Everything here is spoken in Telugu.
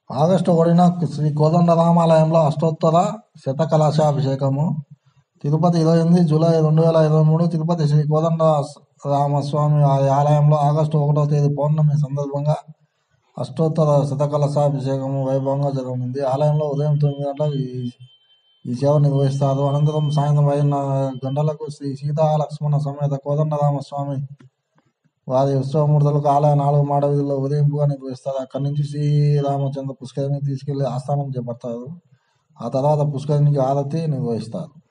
ఆగస్టు ఒకటిన శ్రీ కోదండరామాలయంలో అష్టోత్తర శతకలశాభిషేకము తిరుపతి ఇరవై ఎనిమిది జూలై రెండు వేల ఇరవై మూడు తిరుపతి శ్రీ కోదండ రామస్వామి వారి ఆలయంలో ఆగస్టు ఒకటో తేదీ పౌర్ణమి సందర్భంగా అష్టోత్తర శతకలశాభిషేకము వైభవంగా జరగనుంది ఆలయంలో ఉదయం తొమ్మిది గంటలకు ఈ ఈ సేవ నిర్వహిస్తారు అనంతరం సాయంత్రం ఐదున్నర గంటలకు శ్రీ సీతా లక్ష్మణ సమేత కోదండరామస్వామి వారి ఉత్సవమూర్తులకు ఆలయ నాలుగు మాడ వీధుల్లో ఉదయింపుగా నిర్వహిస్తారు అక్కడి నుంచి శ్రీరామచంద్ర పుష్కరిని తీసుకెళ్లి ఆస్థానం చేపడతారు ఆ తర్వాత పుష్కరిణికి ఆరతి నిర్వహిస్తారు